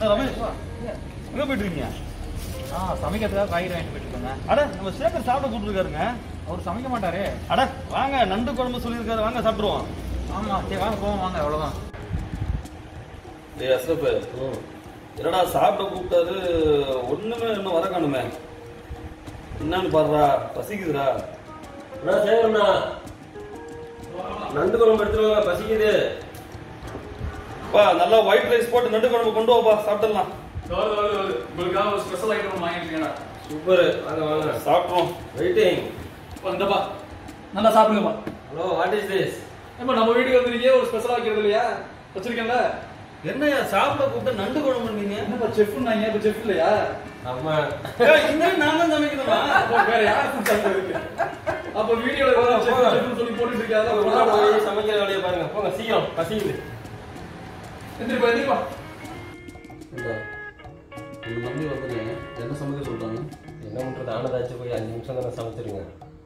ரமேஷ் வா எங்க போயிட்டு இருக்கீங்க ஆ சமைக்கிறதுக்காக காய்கறி வாங்கிட்டு போயிட்டு இருக்கோங்க அட நம்ம சேகர் சாப்பிட கூப்பிட்டுருக்காருங்க அவர் சமைக்க மாட்டாரே அட வாங்க நண்டு குழம்பு சொல்லியிருக்காரு வாங்க சாப்பிடுவோம் ஆமா சரி வாங்க போவோம் வாங்க அவ்வளவுதான் டேய் அஸ்ரப் என்னடா சாப்பிட கூப்பிட்டாரு ஒண்ணுமே இன்னும் வர காணுமே என்னன்னு பாடுறா பசிக்குதுடா அண்ணா சேகரண்ணா நண்டு குழம்பு எடுத்துருவாங்க பசிக்குது பா நல்லா ஒயிட் ரைஸ் போட்டு நண்டு குழம்பு கொண்டு வாப்பா சாப்பிடலாம் வருது, வருது, வருது. உங்களுக்காக ஒரு ஸ்பெஷல் ஐட்டம் வாங்கிருக்கேன் சூப்பர் வாங்க வாங்க சாப்பிட்றோம் வெயிட்டிங் வந்தப்பா நல்லா சாப்பிடுங்கப்பா ஹலோ வாட் இஸ் திஸ் ஏப்பா நம்ம வீட்டுக்கு வந்துருக்கே ஒரு ஸ்பெஷலா வைக்கிறது இல்லையா வச்சிருக்கேன்ல என்னையா சாப்பிட கூப்பிட்டு நண்டு குழம்பு நீங்க என்னப்பா செஃப்னாங்க இப்ப செஃப் இல்லையா நம்ம இந்த நான் தான் சமைக்கணுமா அப்போ வேற யார் இருக்கு அப்ப வீடியோல போங்க, செஃப் போங்க. செஃப்னு சொல்லி போட்டுட்டு இருக்காத உள்ள போய் சமைக்கிற வேலையை பாருங்க போங்க சீக்கிரம் பசிக்குது எந்திரிப்பா எந்திரிப்பா உங்க நம்பி வந்து என்ன சமைக்க சொல்றாங்க என்ன பண்றது ஆனதாச்சு போய் அஞ்சு நிமிஷம் தானே சமைச்சிருங்க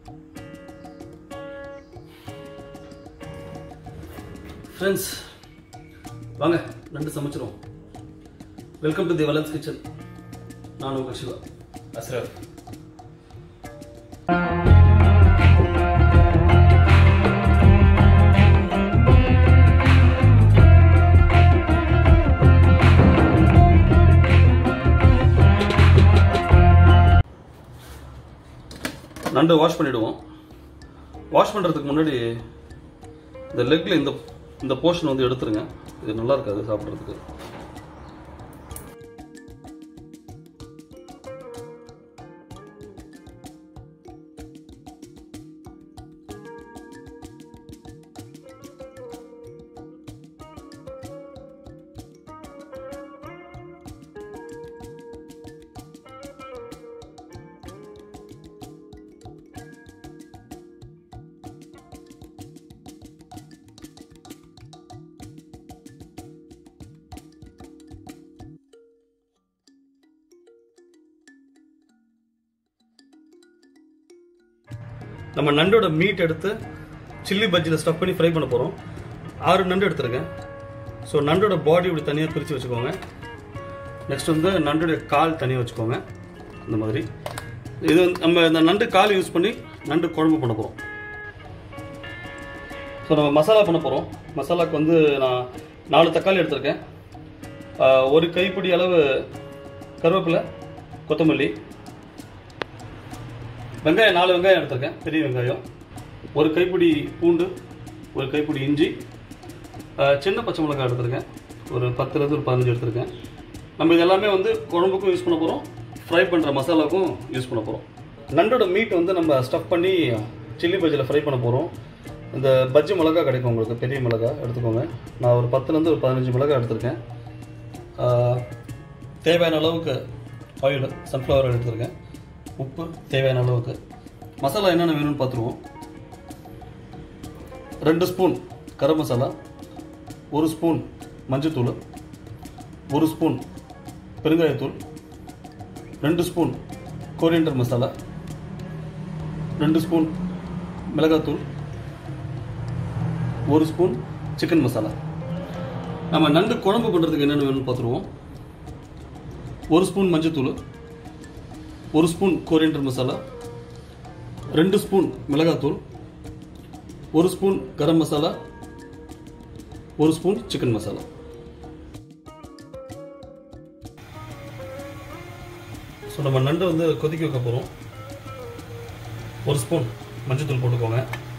ஃப்ரெண்ட்ஸ் வாங்க நண்டு சமைச்சிரும் welcome to the Valan's kitchen நான் உங்கள் சிவா அஸ்ரப் நண்டு வாஷ் பண்ணிடுவோம் வாஷ் பண்ணுறதுக்கு முன்னாடி இந்த லெக்கில் இந்த இந்த போர்ஷன் வந்து எடுத்துருங்க இது நல்லா இருக்காது சாப்பிட்றதுக்கு நம்ம நண்டோட மீட் எடுத்து சில்லி பஜ்ஜியில் ஸ்டஃப் பண்ணி ஃப்ரை பண்ண போகிறோம் ஆறு நண்டு எடுத்துருக்கேன் ஸோ நண்டோட பாடி இப்படி தனியாக பிரித்து வச்சுக்கோங்க நெக்ஸ்ட் வந்து நண்டுடைய கால் தனியாக வச்சுக்கோங்க இந்த மாதிரி இது வந்து நம்ம இந்த நண்டு கால் யூஸ் பண்ணி நண்டு குழம்பு பண்ண போகிறோம் ஸோ நம்ம மசாலா பண்ண போகிறோம் மசாலாக்கு வந்து நான் நாலு தக்காளி எடுத்திருக்கேன் ஆஹ் ஒரு கைப்பிடி அளவு கருவேப்பிலை கொத்தமல்லி வெங்காயம் நாலு வெங்காயம் எடுத்திருக்கேன் பெரிய வெங்காயம் ஒரு கைப்பிடி பூண்டு ஒரு கைப்பிடி இஞ்சி ஆஹ் சின்ன பச்சை மிளகாய் எடுத்திருக்கேன் ஒரு பத்துலேருந்து ஒரு பதினஞ்சு எடுத்திருக்கேன் நம்ம இது எல்லாமே வந்து குழம்புக்கும் யூஸ் பண்ண போகிறோம் ஃப்ரை பண்ணுற மசாலாவுக்கும் யூஸ் பண்ண போகிறோம் நண்டோட மீட் வந்து நம்ம ஸ்டஃப் பண்ணி சில்லி பஜ்ஜியில் ஃப்ரை பண்ண போகிறோம் இந்த பஜ்ஜி மிளகா கிடைக்கும் உங்களுக்கு பெரிய மிளகா எடுத்துக்கோங்க நான் ஒரு பத்துலேருந்து ஒரு பதினஞ்சு மிளகா எடுத்திருக்கேன் ஆஹ் தேவையான அளவுக்கு ஆயில் சன்ஃப்ளவர் ஆயில் எடுத்திருக்கேன் உப்பு தேவையான அளவுக்கு மசாலா என்னென்ன வேணும்னு பார்த்துருவோம் ரெண்டு ஸ்பூன் கரம் மசாலா ஒரு ஸ்பூன் மஞ்சத்தூள் ஒரு ஸ்பூன் பெருங்காயத்தூள் ரெண்டு ஸ்பூன் கோரியண்டர் மசாலா ரெண்டு ஸ்பூன் மிளகாத்தூள் ஒரு ஸ்பூன் சிக்கன் மசாலா நம்ம நண்டு குழம்பு பண்ணுறதுக்கு என்னென்ன வேணும்னு பார்த்துருவோம் ஒரு ஸ்பூன் மஞ்சத்தூள் ஒரு ஸ்பூன் கோரியண்டர் மசாலா ரெண்டு ஸ்பூன் மிளகாத்தூள் ஒரு ஸ்பூன் கரம் மசாலா ஒரு ஸ்பூன் சிக்கன் மசாலா ஸோ நம்ம நண்டு வந்து கொதிக்க வைக்க போகிறோம் ஒரு ஸ்பூன் மஞ்சத்தூள் போட்டுக்கோங்க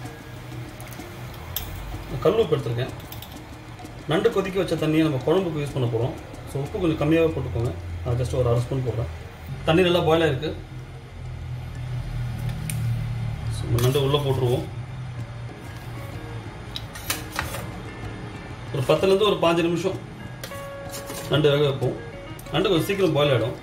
கல் உப்பு எடுத்திருக்கேன் நண்டு கொதிக்க வச்ச தண்ணியை நம்ம குழம்புக்கு யூஸ் பண்ண போகிறோம் ஸோ உப்பு கொஞ்சம் கம்மியாகவே போட்டுக்கோங்க நான் ஜஸ்ட் ஒரு அரை ஸ்பூன் போடுறேன் தண்ணி நல்லா பாயில் ஆயிருக்கு ஸோ நம்ம நண்டு உள்ளே போட்டுருவோம் ஒரு பத்துலேருந்து ஒரு பாஞ்சு நிமிஷம் நண்டு வேக வைப்போம் நண்டு கொஞ்சம் சீக்கிரம் பாயில் ஆகிடும்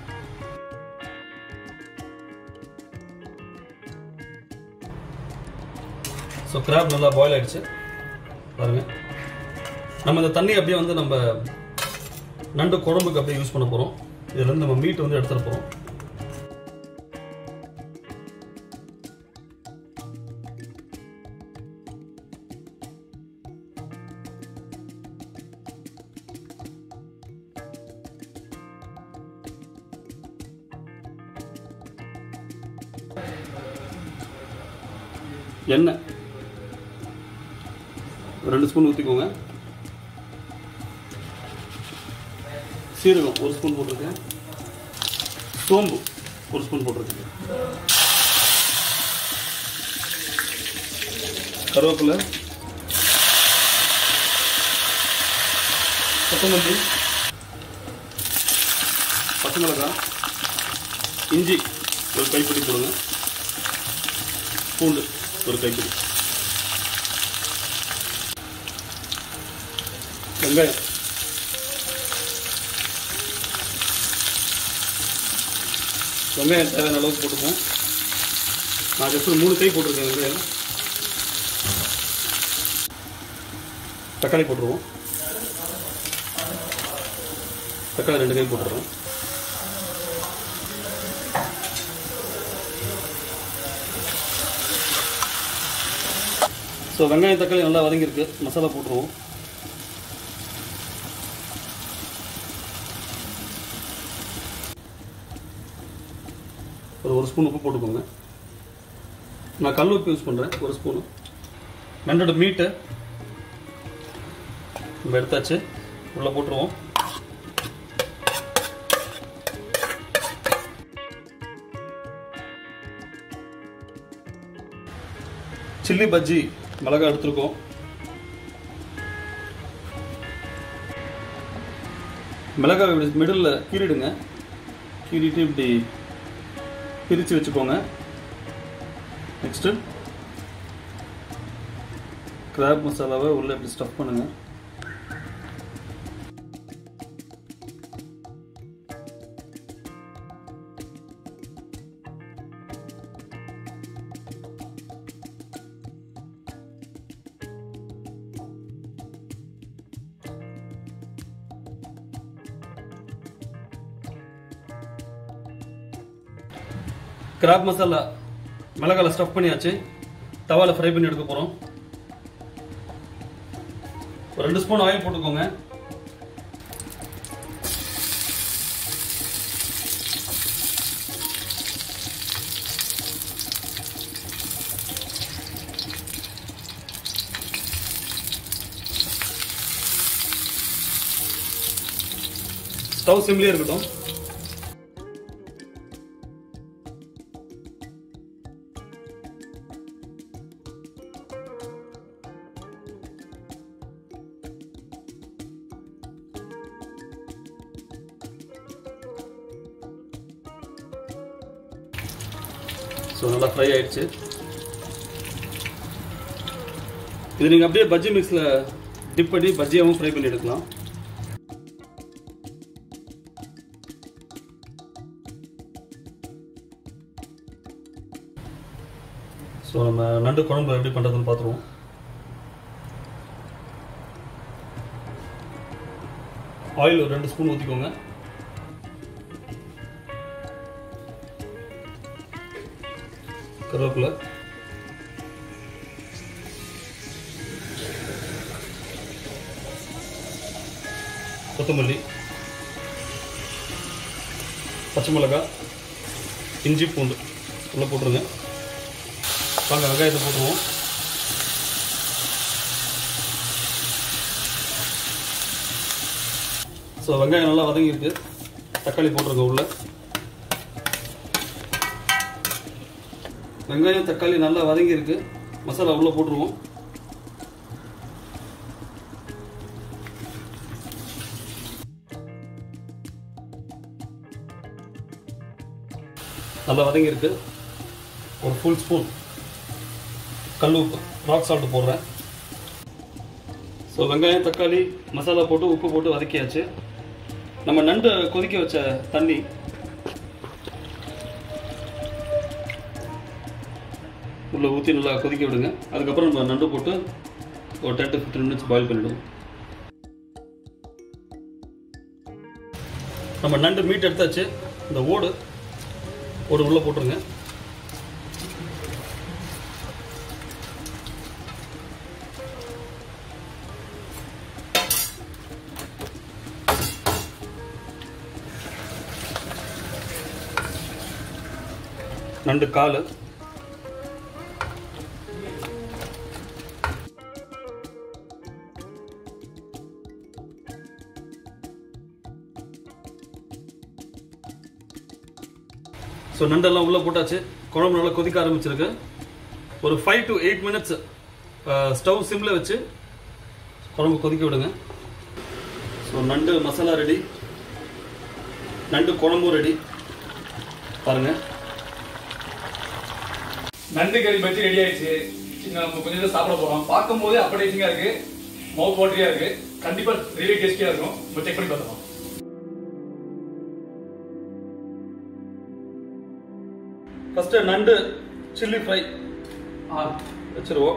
ஸோ கிராப் நல்லா பாயில் ஆயிடுச்சு பாருங்க நம்ம இந்த தண்ணி அப்படியே வந்து நம்ம நண்டு குழம்புக்கு அப்படியே யூஸ் பண்ண போகிறோம் இதுலேருந்து நம்ம மீட் வந்து எடுத்துட போகிறோம் எண்ணெய் ஒரு ரெண்டு ஸ்பூன் ஊற்றிக்கோங்க சீரகம் ஒரு ஸ்பூன் போட்டிருக்கேன் சோம்பு ஒரு ஸ்பூன் போட்டிருக்கேன் கருவேப்பிலை கொத்தமல்லி பச்சை மிளகாய் இஞ்சி ஒரு கைப்பிடி போடுங்க பூண்டு ஒரு கைப்பிடி வெங்காயம் வெங்காயம் தேவையான அளவுக்கு போட்டுப்போம் நான் ஜஸ்ட் ஒரு மூணு கை போட்டிருக்கேன் வெங்காயம் தக்காளி போட்டுருவோம் தக்காளி ரெண்டு கை போட்டுருவோம் ஸோ வெங்காயம் தக்காளி நல்லா வதங்கியிருக்கு மசாலா போட்டுருவோம் ஒரு ஒரு ஸ்பூன் உப்பு போட்டுக்கோங்க நான் கல் உப்பு யூஸ் பண்ணுறேன் ஒரு ஸ்பூனு நண்டோட மீட்டு நம்ம எடுத்தாச்சு உள்ளே போட்டுருவோம் சில்லி பஜ்ஜி மிளகா எடுத்துருக்கோம் மிளகாய் இப்படி மிடில் கீறிடுங்க கீறிட்டு இப்படி பிரித்து வச்சுக்கோங்க நெக்ஸ்ட்டு கிராப் மசாலாவை உள்ளே இப்படி ஸ்டஃப் பண்ணுங்கள் கிராப் மசாலா மிளகால ஸ்டஃப் பண்ணியாச்சு தவால ஃப்ரை பண்ணி எடுக்க போகிறோம் ஒரு ரெண்டு ஸ்பூன் ஆயில் போட்டுக்கோங்க ஸ்டவ் சிம்லேயே இருக்கட்டும் ஸோ நல்லா ஃப்ரை ஆயிடுச்சு இது நீங்கள் அப்படியே பஜ்ஜி மிக்ஸில் டிப் பண்ணி பஜ்ஜியாகவும் ஃப்ரை பண்ணி எடுக்கலாம் ஸோ நம்ம நண்டு குழம்பு எப்படி பண்ணுறதுன்னு பார்த்துருவோம் ஆயில் ஒரு ரெண்டு ஸ்பூன் ஊற்றிக்கோங்க கருவேப்பிலை கொத்தமல்லி பச்சை மிளகாய் இஞ்சி பூண்டு உள்ள போட்டுருங்க வாங்க வெங்காயத்தை போட்டுருவோம் ஸோ வெங்காயம் நல்லா வதங்கியிருக்கு தக்காளி போட்டுருங்க உள்ள வெங்காயம் தக்காளி நல்லா வதங்கியிருக்கு மசாலா உள்ள போட்டுருவோம் நல்லா வதங்கியிருக்கு ஒரு ஃபுல் ஸ்பூன் கல் உப்பு ராக் சால்ட் போடுறேன் ஸோ வெங்காயம் தக்காளி மசாலா போட்டு உப்பு போட்டு வதக்கியாச்சு நம்ம நண்டு கொதிக்க வச்ச தண்ணி உள்ள ஊற்றி நல்லா கொதிக்க விடுங்க அதுக்கப்புறம் நம்ம நண்டு போட்டு ஒரு ten to fifteen minutes boil பண்ணிவிடுவோம் நம்ம நண்டு மீட் எடுத்தாச்சு இந்த ஓடு ஓடு உள்ளே போட்டுருங்க நண்டு கால் ஸோ நண்டெல்லாம் உள்ளே போட்டாச்சு குழம்பு நல்லா கொதிக்க ஆரம்பிச்சிருக்கு ஒரு five to eight minutes stove சிம்மில் வச்சு குழம்பு கொதிக்க விடுங்க ஸோ நண்டு மசாலா ரெடி நண்டு குழம்பும் ரெடி பாருங்கள் நண்டு கறி பஜ்ஜி ரெடி ஆயிடுச்சு சின்ன நம்ம கொஞ்சம் நேரம் சாப்பிட போறோம் பார்க்கும் போதே அப்படேசிங்கா இருக்கு மவுத் வாட்டரியா இருக்கு கண்டிப்பா ரியலி டேஸ்டியா இருக்கும் நம்ம செக் பண்ணி பார்த்துக்கலாம் ஃபஸ்ட்டு நண்டு சில்லி ஃப்ரை வச்சிருவோம்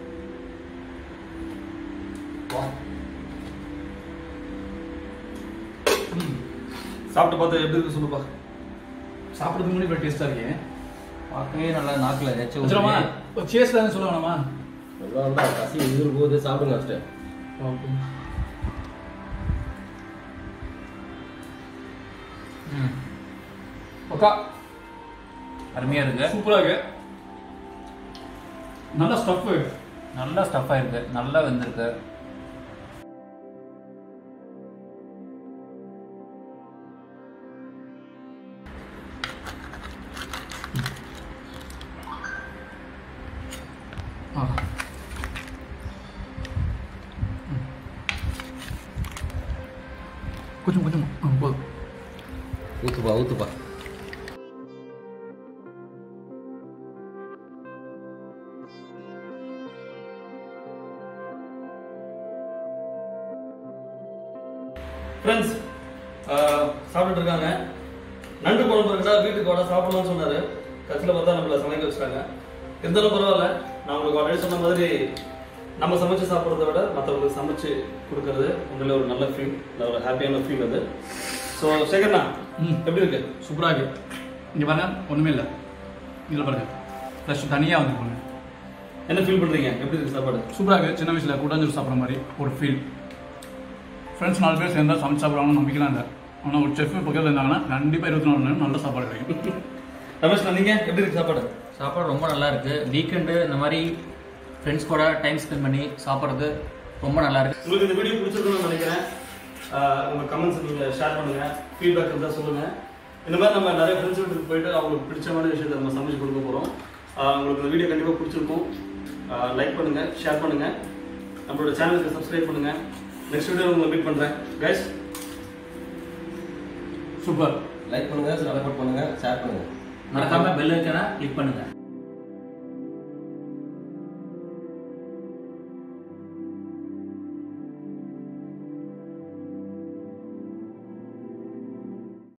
சாப்பிட்டு பார்த்தா எப்படி இருக்கு சொல்லுப்பா சாப்பிடுறதுக்கு முன்னாடி இப்போ டேஸ்டா இருக்கேன் பார்க்கவே நல்லா நாக்கில் ஏதாச்சும் வச்சிரமா ஒரு சேஸ் தான் சொல்ல வேணாமா அவ்வளோதான் பசி உயிர் போகுது சாப்பிடுங்க ஃபஸ்ட்டு ம் ஓகா அருமையாக இருக்கு சூப்பரா இருக்கு நல்ல ஸ்டஃப் நல்லா ஸ்டஃப்பாக இருக்கு நல்லா வெந்திருக்கு கொஞ்சம் கொஞ்சம் ஆ, போதும் ஊத்துப்பா ஊத்துப்பா ஃப்ரெண்ட்ஸ் சாப்பிட்டுட்டு இருக்காங்க நண்டு குழம்பு இருந்தா வீட்டுக்கு வர சாப்பிடலாம்னு சொன்னாரு கட்சியில் பார்த்தா நம்மள சமைக்க வச்சுட்டாங்க இருந்தாலும் பரவாயில்ல நான் உங்களுக்கு ஆல்ரெடி சொன்ன மாதிரி நம்ம சமைச்சு சாப்பிட்றத விட மற்றவங்களுக்கு சமைச்சு கொடுக்கறது உண்மையிலே ஒரு நல்ல ஃபீல் ஒரு ஹாப்பியான ஃபீல் அது ஸோ சேகர்ண்ணா ம். எப்படி இருக்கு சூப்பரா இருக்கு இங்க பாருங்க ஒண்ணுமே இல்லை இதில் பாருங்க ஃப்ரெஷ் தனியாக வந்து பாருங்க என்ன ஃபீல் பண்றீங்க எப்படி இருக்கு சாப்பாடு சூப்பராக இருக்கு சின்ன வயசுல கூட்டாஞ்சோறு சாப்பிட்ற மாதிரி ஒரு ஃபீல் ஃப்ரெண்ட்ஸ் நாலு பேர் சேர்ந்தா சமைச்சு சாப்பிட்றாங்கன்னு நம்பிக்கலாம் இல்லை ஆனால் ஒரு செஃப் பக்கத்தில் இருந்தாங்கன்னா கண்டிப்பாக இருபத்தி நாலு மணி நேரம் நல்ல சாப்பாடு கிடைக்கும் ரமேஷ் நீங்க எப்படி இருக்கு சாப்பாடு சாப்பாடு ரொம்ப நல்லா இருக்கு வீக்கெண்டு இந்த மாதிரி ஃப்ரெண்ட்ஸ் கூட டைம் ஸ்பெண்ட் பண்ணி சாப்பிட்றது ரொம்ப நல்லா இருக்கு உங்களுக்கு இந்த வீடியோ பிடிச்சிருக்கும்னு நினைக்கிறேன் ஆஹ் உங்க கமெண்ட்ஸ் நீங்க ஷேர் பண்ணுங்க ஃபீட்பேக் இருந்தால் சொல்லுங்க இந்த மாதிரி நம்ம நிறைய ஃப்ரெண்ட்ஸ் வீட்டுக்கு போயிட்டு அவங்களுக்கு பிடிச்சமான விஷயத்தை நம்ம சமைச்சு கொடுக்க போறோம் ஆஹ் உங்களுக்கு இந்த வீடியோ கண்டிப்பாக பிடிச்சிருக்கும் லைக் பண்ணுங்க ஷேர் பண்ணுங்க நம்மளோட சேனலுக்கு சப்ஸ்கிரைப் பண்ணுங்க நெக்ஸ்ட் வீடியோ உங்களை மீட் பண்றேன் கைஸ் சூப்பர் லைக் பண்ணுங்க சப்போர்ட் பண்ணுங்க ஷேர் பண்ணுங்க மறக்காம பெல் ஐக்கனை கிளிக் பண்ணுங்க